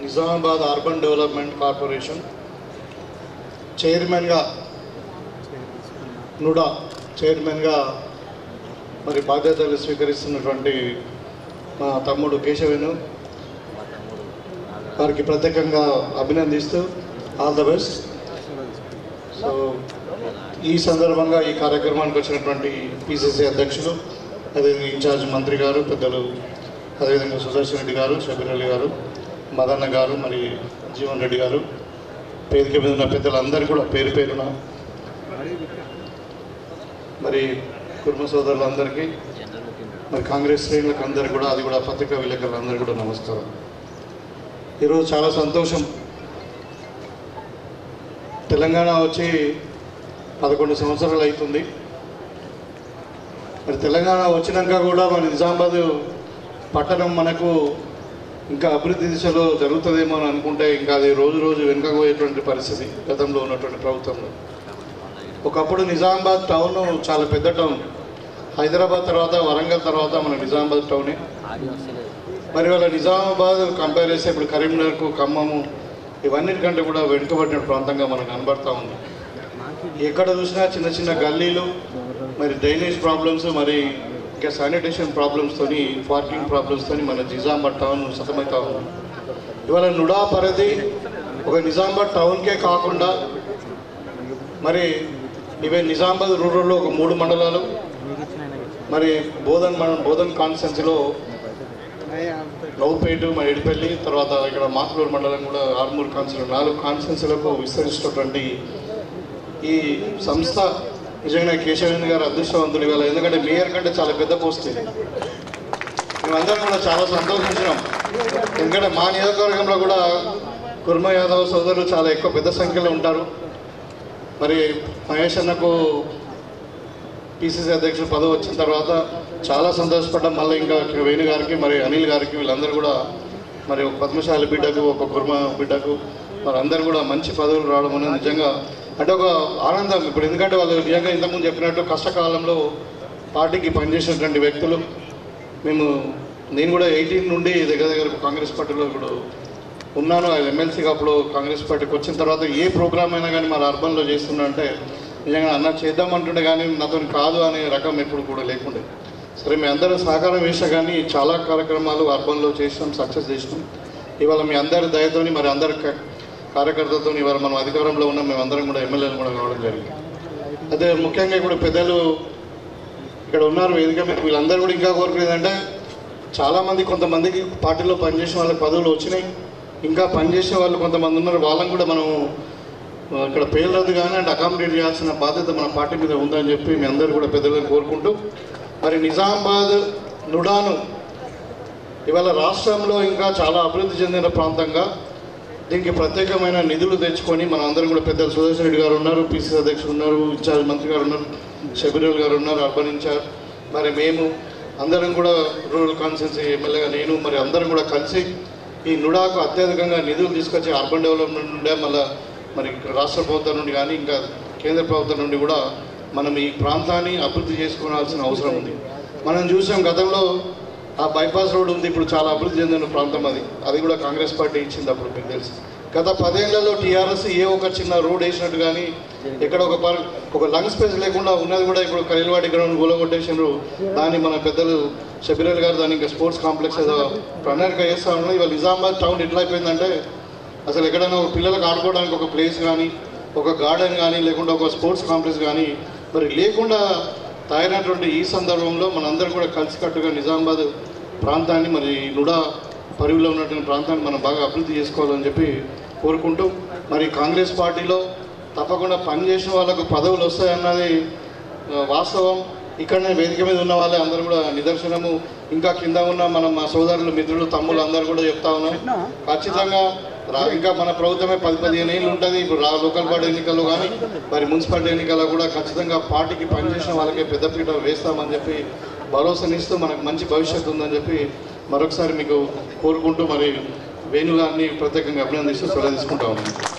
Nizamabad urban development corporation చైర్మన్గా NUDA చైర్మన్గా మరి బాధ్యతలు స్వీకరిస్తున్నటువంటి మా తమ్ముడు కేశవేను వారికి ప్రత్యేకంగా అభినందిస్తూ ఆల్ ద బెస్ట్ సో ఈ సందర్భంగా ఈ కార్యక్రమానికి వచ్చినటువంటి పిసిసి అధ్యక్షులు అదేవిధంగా ఇన్ఛార్జ్ మంత్రి గారు పెద్దలు అదేవిధంగా సుదర్శన్ రెడ్డి గారు షబీర్ గారు మదన్న గారు మరి జీవన్ రెడ్డి గారు వేదిక మీద ఉన్న పెద్దలందరూ కూడా పేరు పేరున మరి కుటుంబ సోదరులందరికీ మరి కాంగ్రెస్ శ్రేణులకు అందరికీ కూడా అది కూడా పత్రికా విలేకరులందరూ కూడా నమస్కారం ఈరోజు చాలా సంతోషం తెలంగాణ వచ్చి పదకొండు సంవత్సరాలు అవుతుంది మరి తెలంగాణ వచ్చినాక కూడా మన నిజామాబాద్ పట్టణం మనకు ఇంకా అభివృద్ధి దిశలో జరుగుతుందేమో అని అనుకుంటే ఇంకా అది రోజు రోజు వెనుకపోయేటువంటి పరిస్థితి గతంలో ఉన్నటువంటి ప్రభుత్వంలో ఒకప్పుడు నిజామాబాద్ టౌన్ చాలా పెద్ద టౌన్ హైదరాబాద్ తర్వాత వరంగల్ తర్వాత మన నిజామాబాద్ టౌనే మరి వాళ్ళ నిజామాబాద్ కంపేర్ చేస్తే ఇప్పుడు కరీంనగర్కు ఖమ్మము ఇవన్నిటికంటే కూడా వెనుకబడిన ప్రాంతంగా మనకు కనబడతా ఉంది ఎక్కడ చూసినా చిన్న చిన్న గల్లీలు మరి డ్రైనేజ్ ప్రాబ్లమ్స్ మరి ఇంకా శానిటేషన్ ప్రాబ్లమ్స్తోని పార్కింగ్ ప్రాబ్లమ్స్తోని మన నిజామాబాద్ టౌన్ సతమవుతా ఉంది ఇవాళ నుడా పరిధి ఒక నిజామాబాద్ టౌన్కే కాకుండా మరి ఇవే నిజామాబాద్ రూరల్లో ఒక మూడు మండలాలు మరి బోధన్ మన బోధన్ కాన్స్టెన్సీలో నవ్వుపేట మరి ఎడిపల్లి తర్వాత ఇక్కడ మాకులూరు మండలం కూడా ఆర్మూర్ కాన్స్టెన్సీ నాలుగు కాన్స్టెన్సీలకు విస్తరిస్తున్నటువంటి ఈ సంస్థ నిజంగా కేశవేంద్ర గారు అదృష్టవంతులు ఇవాళ ఎందుకంటే మేయర్ కంటే చాలా పెద్ద పోస్ట్ ఇది మేమందరం కూడా చాలా సంతోషించినాం ఎందుకంటే మా నియోజకవర్గంలో కూడా కుర్మ యాదవ్ సోదరులు చాలా ఎక్కువ పెద్ద సంఖ్యలో ఉంటారు మరి మహేష్ అన్నకు పిసిసి అధ్యక్షుడు పదవి వచ్చిన తర్వాత చాలా సంతోషపడ్డాం మళ్ళీ ఇంకా వేణు గారికి మరి అనిల్ గారికి వీళ్ళందరూ కూడా మరి ఒక పద్మశాలి బిడ్డకు ఒక కుర్మ బిడ్డకు మరి అందరూ కూడా మంచి పదవులు రావడం అనేది నిజంగా అంటే ఒక ఆనందం ఇప్పుడు ఎందుకంటే వాళ్ళు నిజంగా ఇంతకుముందు చెప్పినట్టు కష్టకాలంలో పార్టీకి పనిచేసినటువంటి వ్యక్తులు మేము నేను కూడా ఎయిటీన్ నుండి దగ్గర దగ్గర కాంగ్రెస్ పార్టీలో ఇప్పుడు ఉన్నాను ఎమ్మెల్సీగా అప్పుడు కాంగ్రెస్ పార్టీకి వచ్చిన తర్వాత ఏ ప్రోగ్రామ్ అయినా కానీ మన అర్బన్లో చేస్తున్నా అంటే నిజంగా అన్న చేద్దామంటుండే కానీ నాతో కాదు అనే రకం ఎప్పుడు కూడా లేకుండే సరే మీ అందరూ సహకారం వేసా కానీ చాలా కార్యక్రమాలు అర్బన్లో చేసినాం సక్సెస్ చేసినాం ఇవాళ మీ అందరి దయతోని మరి అందరి క- కార్యకర్తలతో ఇవాళ మనం అధికారంలో ఉన్నాం మేమందరం కూడా ఎమ్మెల్యేలు కూడా కావడం జరిగింది అదే ముఖ్యంగా ఇప్పుడు పెద్దలు ఇక్కడ ఉన్నారు వేదిక మీద వీళ్ళందరూ కూడా ఇంకా కోరుకునేది అంటే చాలామంది కొంతమందికి పార్టీలో పనిచేసిన వాళ్ళకి పదవులు వచ్చినాయి ఇంకా పనిచేసే వాళ్ళు కొంతమంది ఉన్నారు వాళ్ళని కూడా మనం ఆ, ఇక్కడ పేర్లు రద్దు కానీ అంటే అకామిడేట్ చేయాల్సిన బాధ్యత మన పార్టీ మీద ఉందని చెప్పి మీ అందరూ కూడా పెద్దలను కోరుకుంటూ మరి నిజామాబాద్ నుడాను ఇవాళ రాష్ట్రంలో ఇంకా చాలా అభివృద్ధి చెందిన ప్రాంతంగా దీనికి ప్రత్యేకమైన నిధులు తెచ్చుకొని మన అందరం కూడా పెద్దలు సుదర్శన్ రెడ్డి గారు ఉన్నారు పిసిసి అధ్యక్షుడు ఉన్నారు ఇన్ఛార్జ్ మంత్రి గారు ఉన్నారు షబీరుల్ గారు ఉన్నారు అర్బన్ ఇన్ఛార్జ్ మరి మేము అందరం కూడా రూరల్ కాన్స్టిట్యున్సీ ఎమ్మెల్యేగా నేను మరి అందరం కూడా కలిసి ఈ నుడాకు అత్యధికంగా నిధులు తీసుకొచ్చి అర్బన్ డెవలప్మెంట్ నుండే మళ్ళీ మరి రాష్ట్ర ప్రభుత్వం నుండి కానీ ఇంకా కేంద్ర ప్రభుత్వం నుండి కూడా మనం ఈ ప్రాంతాన్ని అభివృద్ధి చేసుకోవాల్సిన అవసరం ఉంది మనం చూసాం గతంలో ఆ బైపాస్ రోడ్ ఉంది ఇప్పుడు చాలా అభివృద్ధి చెందిన ప్రాంతం అది అది కూడా కాంగ్రెస్ పార్టీ ఇచ్చింది అప్పుడు మీకు తెలుసు గత పదేళ్లలో టీఆర్ఎస్ ఏ ఒక చిన్న రోడ్ వేసినట్టు కానీ ఎక్కడ ఒక పార్ ఒక లంగ్ స్పేస్ లేకుండా ఉన్నది కూడా ఇప్పుడు కైలవాడి గ్రౌండ్ గూలగొట్టేసినారు దాన్ని మన పెద్దలు షబీరల్ గారు దాన్ని ఇంకా స్పోర్ట్స్ కాంప్లెక్స్ ఏదో ప్రణాళిక చేస్తా ఉన్నారు ఇవాళ నిజామాబాద్ టౌన్ ఎట్లా అయిపోయిందంటే అసలు ఎక్కడైనా ఒక పిల్లలకు ఆడుకోవడానికి ఒక ప్లేస్ కానీ ఒక గార్డెన్ కానీ లేకుంటే ఒక స్పోర్ట్స్ కాంప్లెక్స్ కానీ మరి లేకుండా తయారైనటువంటి ఈ సందర్భంలో మనందరం కూడా కలిసికట్టుగా నిజామాబాద్ ప్రాంతాన్ని మరి నుడా పరివిలో ఉన్నటువంటి ప్రాంతాన్ని మనం బాగా అభివృద్ధి చేసుకోవాలని చెప్పి కోరుకుంటూ మరి కాంగ్రెస్ పార్టీలో తప్పకుండా పనిచేసిన వాళ్ళకు పదవులు వస్తాయన్నది ఆ, వాస్తవం ఇక్కడనే వేదిక మీద ఉన్న వాళ్ళే అందరూ కూడా నిదర్శనము ఇంకా కింద ఉన్న మన మా సోదరులు మిత్రులు తమ్ముళ్ళు అందరూ కూడా చెప్తా ఉన్నాం ఖచ్చితంగా రా ఇంకా మన ప్రభుత్వమే పది పదిహేను ఏళ్ళు ఉంటుంది ఇప్పుడు రా లోకల్ బాడీ ఎన్నికల్లో కానీ మరి మున్సిపాలిటీ ఎన్నికల్లో కూడా ఖచ్చితంగా పార్టీకి పనిచేసిన వాళ్ళకే పెద్దపీట వేస్తామని చెప్పి భరోసానిస్తూ మనకు మంచి భవిష్యత్తు ఉందని చెప్పి మరొకసారి మీకు కోరుకుంటూ మరి వేణు గారిని ప్రత్యేకంగా అభినందిస్తూ సెలవు తీసుకుంటా ఉన్నాను